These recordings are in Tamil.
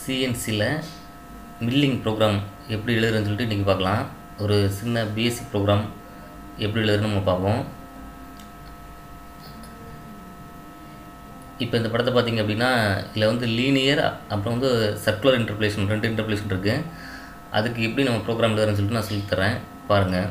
சிஎன்சியில் மில்லிங் ப்ரோக்ராம் எப்படி எழுதுறதுன்னு சொல்லிட்டு இன்றைக்கி பார்க்கலாம் ஒரு சின்ன பேசிக் ப்ரோக்ராம் எப்படி எழுதுறதுன்னு நம்ம பார்ப்போம் இப்போ இந்த படத்தை பார்த்தீங்க அப்படின்னா இதில் வந்து லீனியர் அப்புறம் வந்து சர்க்குலர் இன்டர்பிளேஷன் ரெண்டு இன்டர்பிளேஷன் இருக்குது அதுக்கு எப்படி நம்ம ப்ரோக்ராம் எழுதுறதுன்னு சொல்லிட்டு நான் சொல்லித்தரேன் பாருங்கள்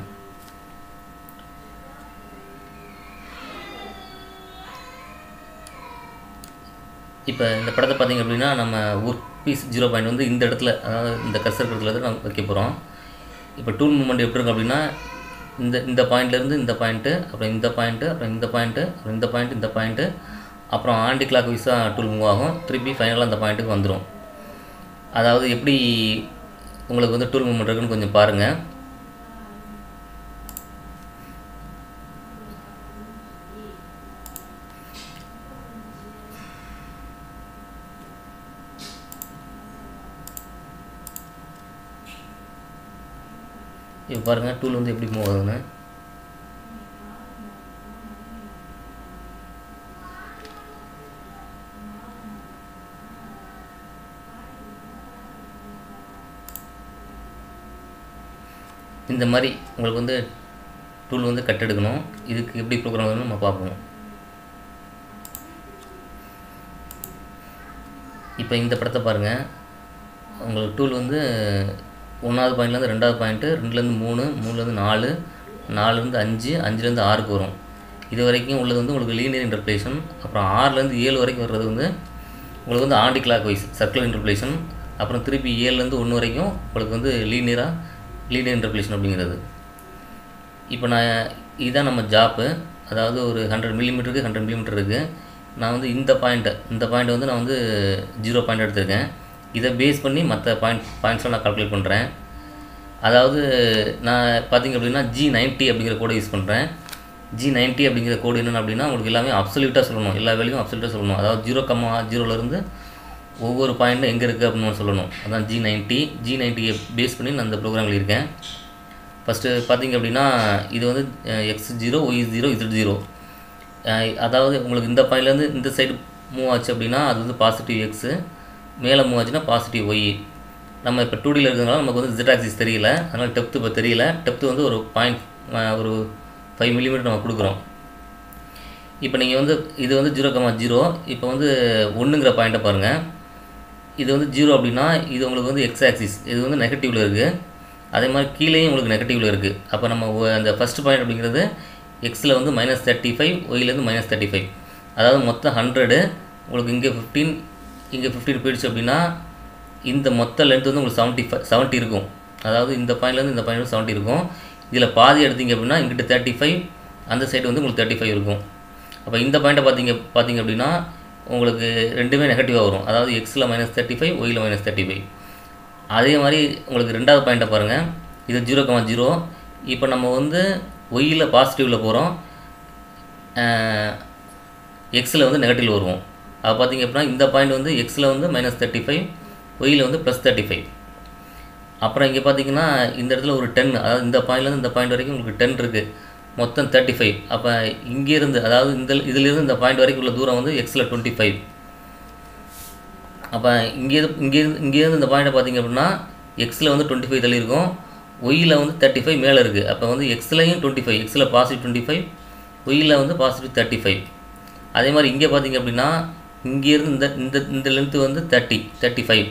இப்போ இந்த படத்தை பார்த்தீங்க அப்படின்னா நம்ம ஒர்க் பீஸ் ஜீரோ பாயிண்ட் வந்து இந்த இடத்துல அதாவது இந்த கர்சர் இடத்துல தான் நம்ம வைக்க போகிறோம் இப்போ டூல் மூமெண்ட் எப்படி இருக்கும் அப்படின்னா இந்த இந்த பாயிண்ட்லேருந்து இந்த பாயிண்ட்டு அப்புறம் இந்த பாயிண்ட்டு அப்புறம் இந்த பாயிண்ட்டு அப்புறம் இந்த பாயிண்ட் இந்த பாயிண்ட்டு அப்புறம் ஆண்டி கிளாக் வைஸாக டூல் மூவ் ஆகும் திருப்பி ஃபைனலாக அந்த பாயிண்ட்டுக்கு வந்துடும் அதாவது எப்படி உங்களுக்கு வந்து டூல் மூமெண்ட் இருக்குன்னு கொஞ்சம் பாருங்கள் இப்போ பாருங்கள் டூல் வந்து எப்படி மூவ் ஆகுதுன்னு இந்த மாதிரி உங்களுக்கு வந்து டூல் வந்து கட் எடுக்கணும் இதுக்கு எப்படி ப்ரோக்ராம் வரும்னு நம்ம பார்ப்போம் இப்போ இந்த படத்தை பாருங்கள் உங்களுக்கு டூல் வந்து ஒன்றாவது பாயிண்ட்லேருந்து ரெண்டாவது பாயிண்ட்டு ரெண்டுலேருந்து மூணு மூணுலேருந்து நாலு நாலுலேருந்து அஞ்சு அஞ்சுலேருந்து ஆறுக்கு வரும் இது வரைக்கும் உள்ளது வந்து உங்களுக்கு லீனியர் இன்டர்பிளேஷன் அப்புறம் ஆறுலேருந்து ஏழு வரைக்கும் வர்றது வந்து உங்களுக்கு வந்து aunty anticlockwise circular interpolation அப்புறம் திருப்பி ஏழுலேருந்து ஒன்று வரைக்கும் உங்களுக்கு வந்து லீனியராக லீனியர் இன்டர்பிளேஷன் அப்படிங்கிறது இப்போ நான் இதுதான் நம்ம ஜாப்பு அதாவது ஒரு ஹண்ட்ரட் மில்லிமீட்டருக்கு ஹண்ட்ரட் மில்லிமீட்டர் இருக்குது நான் வந்து இந்த பாயிண்ட்டை இந்த பாயிண்ட்டை வந்து நான் வந்து ஜீரோ பாயிண்ட் எடுத்திருக்கேன் இதை பேஸ் பண்ணி மற்ற பாயிண்ட் பாயிண்ட்ஸ்லாம் நான் கால்குலேட் பண்ணுறேன் அதாவது நான் பார்த்திங்க அப்படின்னா ஜி நைன்ட்டி அப்படிங்கிற கோடை யூஸ் பண்ணுறேன் ஜி நைன்ட்டி அப்படிங்கிற கோடு என்னென்ன அப்படின்னா உங்களுக்கு எல்லாமே அப்சல்யூட்டாக சொல்லணும் எல்லா வேலையும் அப்சல்யூட்டாக சொல்லணும் அதாவது ஜீரோ கம்மா ஜீரோலேருந்து ஒவ்வொரு பாயிண்ட்டும் எங்கே இருக்குது அப்படின்னு சொல்லணும் அதான் ஜி நைன்ட்டி ஜி நைன்ட்டியை பேஸ் பண்ணி நான் இந்த ப்ரோக்ராம் எழுதியிருக்கேன் ஃபஸ்ட்டு பார்த்திங்க அப்படின்னா இது வந்து X zero Y zero Z zero அதாவது உங்களுக்கு இந்த பாயிண்ட்லேருந்து இந்த சைடு மூவ் ஆச்சு அப்படின்னா அது வந்து பாசிட்டிவ் எக்ஸு மேலே மூவ் ஆச்சுன்னா பாசிட்டிவ் ஒய் நம்ம இப்போ டூ டியில் இருக்கிறதுனால நமக்கு வந்து ஜெட் ஆக்சிஸ் தெரியல அதனால் டெப்த்து இப்போ தெரியல டெப்த்து வந்து ஒரு பாயிண்ட் ஒரு ஃபைவ் மில்லிமீட்டர் நம்ம கொடுக்குறோம் இப்போ நீங்கள் வந்து இது வந்து ஜீரோ கமா ஜீரோ இப்போ வந்து ஒன்றுங்கிற பாயிண்ட்டை பாருங்கள் இது வந்து ஜீரோ அப்படின்னா இது உங்களுக்கு வந்து எக்ஸ் ஆக்சிஸ் இது வந்து நெகட்டிவில் இருக்குது அதே மாதிரி கீழேயும் உங்களுக்கு நெகட்டிவில் இருக்குது அப்போ நம்ம அந்த ஃபஸ்ட் பாயிண்ட் அப்படிங்கிறது எக்ஸில் வந்து மைனஸ் தேர்ட்டி ஃபைவ் ஒய்லேருந்து மைனஸ் தேர்ட்டி ஃபைவ் அதாவது மொத்தம் ஹண்ட்ரடு உங்களுக்கு இங்கே ஃபிஃப்டீன் இங்கே ஃபிஃப்டீன் போயிடுச்சு அப்படின்னா இந்த மொத்த லென்த் வந்து உங்களுக்கு செவன்ட்டி ஃபைவ் செவன்ட்டி இருக்கும் அதாவது இந்த பாயிண்ட்லேருந்து இந்த பாயிண்ட் செவன்ட்டி இருக்கும் இதில் பாதி எடுத்தீங்க அப்படின்னா இங்கிட்ட தேர்ட்டி ஃபைவ் அந்த சைடு வந்து உங்களுக்கு தேர்ட்டி ஃபைவ் இருக்கும் அப்போ இந்த பாயிண்ட்டை பார்த்தீங்க பார்த்தீங்க அப்படின்னா உங்களுக்கு ரெண்டுமே நெகட்டிவாக வரும் அதாவது எக்ஸில் மைனஸ் தேர்ட்டி ஃபைவ் ஒயில் மைனஸ் தேர்ட்டி ஃபைவ் அதே மாதிரி உங்களுக்கு ரெண்டாவது பாயிண்ட்டை பாருங்கள் இது ஜீரோ கமா ஜீரோ இப்போ நம்ம வந்து ஒய்யில் பாசிட்டிவில் போகிறோம் எக்ஸில் வந்து நெகட்டிவ் வருவோம் அது பார்த்திங்க அப்படின்னா இந்த பாயிண்ட் வந்து எக்ஸில் வந்து மைனஸ் தேர்ட்டி ஃபைவ் ஒய்யில் வந்து ப்ளஸ் தேர்ட்டி ஃபைவ் அப்புறம் இங்கே பார்த்தீங்கன்னா இந்த இடத்துல ஒரு டென் அதாவது இந்த பாயிண்ட்லேருந்து இந்த பாயிண்ட் வரைக்கும் உங்களுக்கு டென் இருக்குது மொத்தம் தேர்ட்டி ஃபைவ் அப்போ இங்கேருந்து அதாவது இந்த இதிலேருந்து இந்த பாயிண்ட் வரைக்கும் உள்ள தூரம் வந்து எக்ஸில் டுவெண்ட்டி ஃபைவ் அப்போ இங்கேருந்து இங்கேருந்து இங்கேருந்து இந்த பாயிண்ட்டை பார்த்திங்க அப்படின்னா எக்ஸில் வந்து டுவெண்ட்டி ஃபைவ் தள்ளி இருக்கும் ஒய்யில் வந்து தேர்ட்டி ஃபைவ் மேலே இருக்குது அப்போ வந்து எக்ஸ்லையும் டுவெண்ட்டி ஃபைவ் எக்ஸில் பாசிட்டிவ் டுவெண்ட்டி ஃபைவ் ஒய்யில் வந்து பாசிட்டிவ் தேர்ட்டி ஃபைவ் அதே மாதிரி இங்கே பார்த்திங்க அப்படின்னா இங்கேருந்து இந்த இந்த இந்த லென்த்து வந்து தேர்ட்டி தேர்ட்டி ஃபைவ்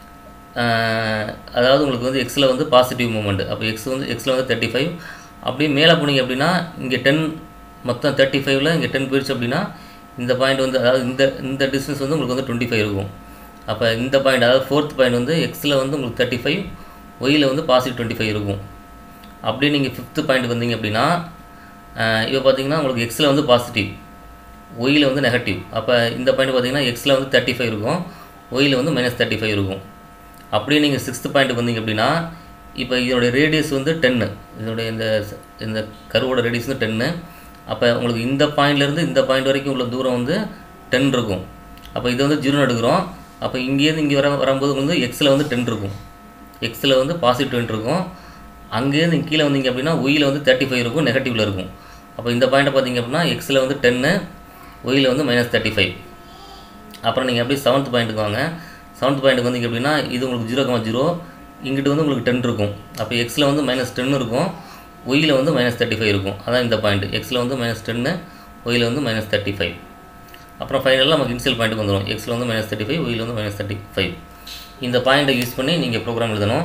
அதாவது உங்களுக்கு வந்து எக்ஸில் வந்து பாசிட்டிவ் மூமெண்ட் அப்போ எக்ஸ் வந்து எக்ஸில் வந்து தேர்ட்டி ஃபைவ் அப்படியே மேலே போனீங்க அப்படின்னா இங்கே டென் மொத்தம் தேர்ட்டி ஃபைவ்ல இங்கே டென் போயிடுச்சு அப்படின்னா இந்த பாயிண்ட் வந்து அதாவது இந்த இந்த டிஸ்டன்ஸ் வந்து உங்களுக்கு வந்து டுவெண்ட்டி ஃபைவ் இருக்கும் அப்போ இந்த பாயிண்ட் அதாவது ஃபோர்த் பாயிண்ட் வந்து எக்ஸில் வந்து உங்களுக்கு தேர்ட்டி ஃபைவ் ஒயில் வந்து பாசிட்டிவ் டுவெண்ட்டி ஃபைவ் இருக்கும் அப்படியே நீங்கள் ஃபிஃப்த்து பாயிண்ட் வந்தீங்க அப்படின்னா இப்போ பார்த்தீங்கன்னா உங்களுக்கு எக்ஸில் வந்து பாசிட்டிவ் ஒயில் வந்து நெகட்டிவ் அப்போ இந்த பாயிண்ட் பார்த்தீங்கன்னா எக்ஸில் வந்து தேர்ட்டி ஃபைவ் இருக்கும் ஒயில் வந்து மைனஸ் தேர்ட்டி ஃபைவ் இருக்கும் அப்படியே நீங்கள் சிக்ஸ்த்து பாயிண்ட் வந்தீங்க அப்படின்னா இப்போ இதோடைய ரேடியஸ் வந்து டென்னு இதோடைய இந்த இந்த கருவோட ரேடியஸ் வந்து டென்னு அப்போ உங்களுக்கு இந்த பாயிண்ட்லேருந்து இந்த பாயிண்ட் வரைக்கும் உள்ள தூரம் வந்து டென் இருக்கும் அப்போ இது வந்து ஜீரோ எடுக்கிறோம் அப்போ இங்கேருந்து இங்கே வர வரும்போது வந்து எக்ஸில் வந்து டென் இருக்கும் எக்ஸில் வந்து பாசிட்டிவ் டென் இருக்கும் அங்கேருந்து கீழே வந்தீங்க அப்படின்னா ஒயில் வந்து தேர்ட்டி ஃபைவ் இருக்கும் நெகட்டிவில் இருக்கும் அப்போ இந்த பாயிண்ட்டை பார்த்தீங்க அப்படின்னா எக்ஸில் வந்து டென்னு ஒயில் வந்து மைனஸ் தேர்ட்டி ஃபைவ் அப்புறம் நீங்கள் அப்படியே செவன்த் பாயிண்ட்டுக்கு வாங்க செவன்த் பாயிண்ட்டுக்கு வந்து எப்படின்னா இது உங்களுக்கு ஜீரோ கமா ஜீரோ இங்கிட்டு வந்து உங்களுக்கு டென் இருக்கும் அப்போ எக்ஸில் வந்து மைனஸ் டென் இருக்கும் ஒயில் வந்து மைனஸ் தேர்ட்டி ஃபைவ் இருக்கும் அதான் இந்த பாயிண்ட் எக்ஸில் வந்து மைனஸ் டென்னு ஒயில் வந்து மைனஸ் தேர்ட்டி ஃபைவ் அப்புறம் ஃபைனலாக நமக்கு இன்சியல் பாயிண்ட்டுக்கு வந்துடும் எக்ஸில் வந்து மைனஸ் தேர்ட்டி ஃபைவ் ஒயில் வந்து மைனஸ் தேர்ட்டி ஃபைவ் இந்த பாயிண்ட்டை யூஸ் பண்ணி நீங்கள் ப்ரோக்ராம் எழுதணும்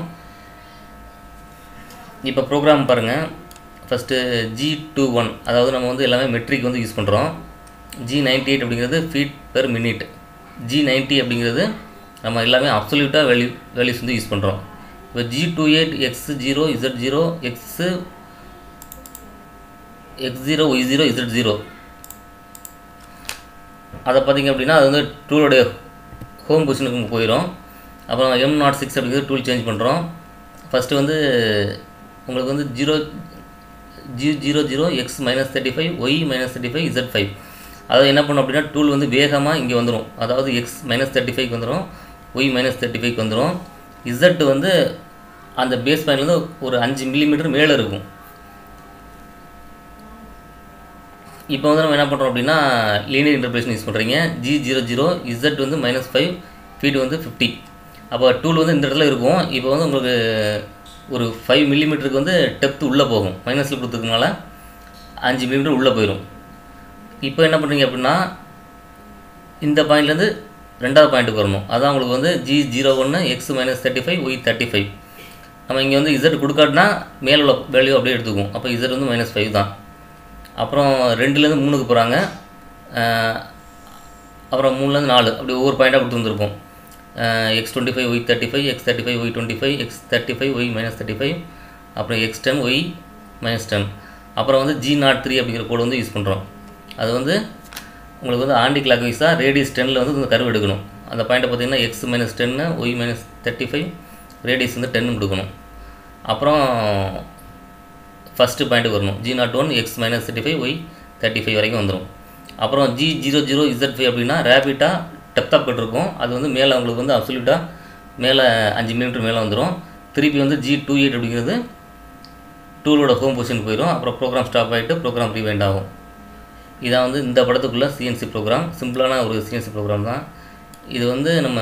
இப்போ ப்ரோக்ராம் பாருங்கள் ஃபஸ்ட்டு ஜி டூ ஒன் அதாவது நம்ம வந்து எல்லாமே மெட்ரிக் வந்து யூஸ் பண்ணுறோம் ஜி நைன்டி எயிட் அப்படிங்கிறது feed per minute G ninety அப்படிங்கிறது நம்ம எல்லாமே அப்சல்யூட்டாக வேல்யூ வேல்யூஸ் வந்து யூஸ் பண்ணுறோம் இப்போ G two eight X zero Z zero X X zero Y zero Z zero அதை பார்த்தீங்க அப்படின்னா அது வந்து டூலோடைய ஹோம் பொசிஷனுக்கு போயிடும் அப்புறம் எம் நாட் சிக்ஸ் அப்படிங்கிறது டூல் சேஞ்ச் பண்ணுறோம் ஃபஸ்ட்டு வந்து உங்களுக்கு வந்து zero G zero zero X minus thirty five Y minus thirty five Z five அதாவது என்ன பண்ணும் அப்படின்னா டூல் வந்து வேகமாக இங்கே வந்துடும் அதாவது எக்ஸ் மைனஸ் தேர்ட்டி ஃபைவ்க்கு வந்துடும் ஒய் மைனஸ் தேர்ட்டி ஃபைவ்க்கு வந்துடும் இசட் வந்து அந்த பேஸ் பாயிண்ட்லேருந்து ஒரு அஞ்சு மில்லிமீட்டர் மேலே இருக்கும் இப்போ வந்து நம்ம என்ன பண்ணுறோம் அப்படின்னா லீனியர் இன்டர்பிரேஷன் யூஸ் பண்ணுறீங்க ஜி ஜீரோ ஜீரோ இசட் வந்து மைனஸ் ஃபைவ் ஃபீட் வந்து ஃபிஃப்டி அப்போ டூல் வந்து இந்த இடத்துல இருக்கும் இப்போ வந்து உங்களுக்கு ஒரு ஃபைவ் மில்லிமீட்டருக்கு வந்து டெப்த் உள்ளே போகும் மைனஸில் கொடுத்துருக்கனால அஞ்சு மில்லிமீட்டர் உள்ளே போயிடும் இப்போ என்ன பண்ணுறீங்க அப்படின்னா இந்த பாயிண்ட்லேருந்து ரெண்டாவது பாயிண்ட்டுக்கு வரணும் அதான் உங்களுக்கு வந்து ஜி ஜீரோ ஒன்று X minus thirty five Y thirty five நம்ம இங்கே வந்து இசட் கொடுக்காட்டினா மேலே உள்ள வேல்யூ அப்படியே எடுத்துக்குவோம் அப்போ இசட் வந்து மைனஸ் ஃபைவ் தான் அப்புறம் ரெண்டுலேருந்து மூணுக்கு போகிறாங்க அப்புறம் மூணுலேருந்து நாலு அப்படி ஒவ்வொரு பாயிண்ட்டாக கொடுத்து வந்திருப்போம் X twenty five Y thirty five X thirty five Y twenty five X thirty five Y minus thirty five அப்புறம் X ten Y minus ten அப்புறம் வந்து ஜி நாட் த்ரீ அப்படிங்கிற கோடு வந்து யூஸ் பண்ணுறோம் அது வந்து உங்களுக்கு வந்து ஆண்டி கிளாக் வைஸாக ரேடியஸ் டெனில் வந்து இந்த கருவு எடுக்கணும் அந்த பாயிண்ட்டை பார்த்தீங்கன்னா எக்ஸ் மைனஸ் டென்னு Y minus thirty five radius வந்து டென்னு கொடுக்கணும் அப்புறம் ஃபஸ்ட்டு பாயிண்ட்டுக்கு வரணும் G naught one X minus thirty five Y thirty five வரைக்கும் வந்துடும் அப்புறம் G zero zero Z five அப்படின்னா ரேபிட்டாக டெப்த் ஆஃப் இருக்கும் அது வந்து மேலே உங்களுக்கு வந்து அப்சல்யூட்டாக மேலே அஞ்சு மீட்டர் மேலே வந்துடும் திருப்பி வந்து ஜி டூ எயிட் அப்படிங்கிறது டூலோட ஹோம் பொசிஷன் போயிடும் அப்புறம் ப்ரோக்ராம் ஸ்டாப் ஆகிட்டு ப்ரோக்ராம் ரீவைண்ட் ஆகும் இதான் வந்து இந்த படத்துக்குள்ளே சிஎன்சி ப்ரோக்ராம் சிம்பிளான ஒரு சிஎன்சி ப்ரோக்ராம் தான் இது வந்து நம்ம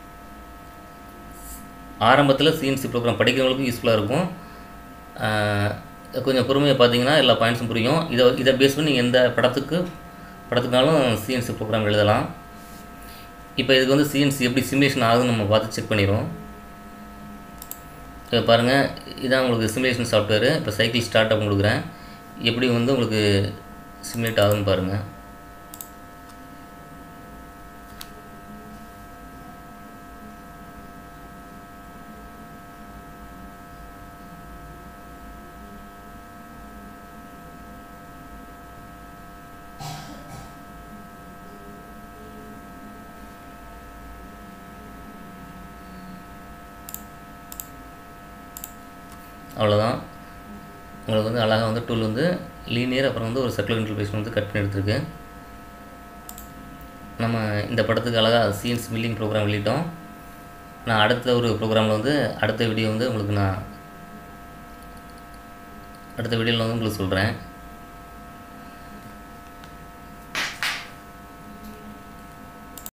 ஆரம்பத்தில் சிஎன்சி ப்ரோக்ராம் படிக்கிறவங்களுக்கும் யூஸ்ஃபுல்லாக இருக்கும் கொஞ்சம் பொறுமையாக பார்த்தீங்கன்னா எல்லா பாயிண்ட்ஸும் புரியும் இதை இதை பேஸ் பண்ணி நீங்கள் எந்த படத்துக்கு படத்துக்குனாலும் சிஎன்சி ப்ரோக்ராம் எழுதலாம் இப்போ இதுக்கு வந்து சிஎன்சி எப்படி சிமுலேஷன் ஆகுதுன்னு நம்ம பார்த்து செக் பண்ணிடுவோம் இப்போ பாருங்கள் இதான் உங்களுக்கு சிமுலேஷன் சாஃப்ட்வேரு இப்போ சைக்கிள் ஸ்டார்ட் அப் கொடுக்குறேன் எப்படி வந்து உங்களுக்கு சிமுலேட் ஆகுதுன்னு பாருங்கள் அவ்வளோதான் உங்களுக்கு வந்து அழகாக வந்து டூல் வந்து லீனியர் அப்புறம் வந்து ஒரு சர்க்குலர் இன்டர்பேஷன் வந்து கட் பண்ணி எடுத்துருக்கு நம்ம இந்த படத்துக்கு அழகாக சிஎன்ஸ் மில்லிங் ப்ரோக்ராம் வெளியிட்டோம் நான் அடுத்த ஒரு ப்ரோக்ராமில் வந்து அடுத்த வீடியோ வந்து உங்களுக்கு நான் அடுத்த வீடியோவில் வந்து உங்களுக்கு சொல்கிறேன்